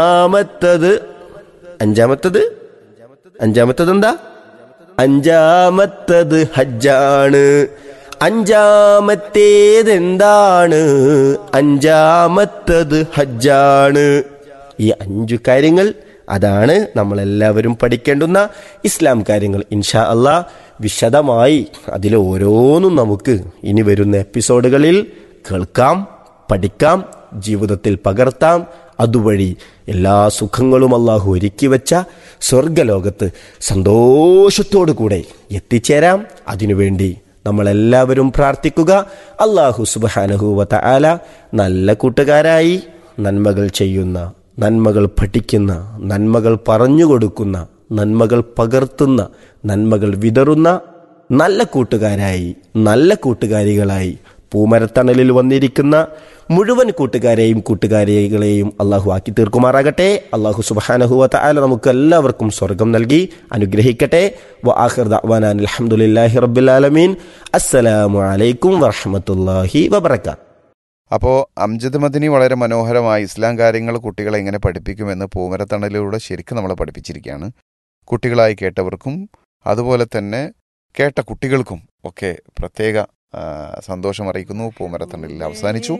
അഞ്ചാമത്തത് അഞ്ചാമത്തത് അഞ്ചാമത്തത് എന്താ അഞ്ചാമത്തത് ഹജ്ജാണ് അഞ്ചാമത്തേതെന്താണ് അഞ്ചാമത്തത് ഹജ്ജാണ് ഈ അഞ്ചു കാര്യങ്ങൾ അതാണ് നമ്മളെല്ലാവരും പഠിക്കേണ്ടുന്ന ഇസ്ലാം കാര്യങ്ങൾ ഇൻഷാ അള്ളാ വിശദമായി അതിൽ ഓരോന്നും നമുക്ക് ഇനി വരുന്ന എപ്പിസോഡുകളിൽ കേൾക്കാം പഠിക്കാം ജീവിതത്തിൽ പകർത്താം അതുവഴി എല്ലാ സുഖങ്ങളും അള്ളാഹു ഒരുക്കി വെച്ച സ്വർഗലോകത്ത് സന്തോഷത്തോടു കൂടെ എത്തിച്ചേരാം അതിനുവേണ്ടി നമ്മളെല്ലാവരും പ്രാർത്ഥിക്കുക അള്ളാഹു സുബാനഹുവത്ത ആല നല്ല കൂട്ടുകാരായി നന്മകൾ ചെയ്യുന്ന നന്മകൾ പഠിക്കുന്ന നന്മകൾ പറഞ്ഞു കൊടുക്കുന്ന നന്മകൾ പകർത്തുന്ന നന്മകൾ വിതറുന്ന നല്ല കൂട്ടുകാരായി നല്ല കൂട്ടുകാരികളായി പൂമരത്തണലിൽ വന്നിരിക്കുന്ന മുഴുവൻ കൂട്ടുകാരെയും കൂട്ടുകാരികളെയും അള്ളാഹു ആക്കി തീർക്കുമാറാകട്ടെ അള്ളാഹു സുബാനഹുവത്ത ആല നമുക്ക് എല്ലാവർക്കും സ്വർഗം നൽകി അനുഗ്രഹിക്കട്ടെ വ ആഖിർ ദഅ്വാനാ അൽഹംദുലില്ലാഹി റബ്ബിൽ ആലമീൻ അസ്സലാമു അലൈക്കും വറഹ്മത്തുള്ളാഹി വബറകാത്ത് അപ്പോൾ അംജദ് മദിനി വളരെ മനോഹരമായി ഇസ്ലാം കാര്യങ്ങൾ കുട്ടികളെ എങ്ങനെ പഠിപ്പിക്കുമെന്ന് പൂമരത്തണലിലൂടെ ശരിക്കും നമ്മളെ പഠിപ്പിച്ചിരിക്കുകയാണ് കുട്ടികളായി കേട്ടവർക്കും അതുപോലെ തന്നെ കേട്ട കുട്ടികൾക്കും ഒക്കെ പ്രത്യേക ആ, സന്തോഷം അറിയിക്കുന്നു പൂമരത്തണലിൽ അവസാനിച്ചു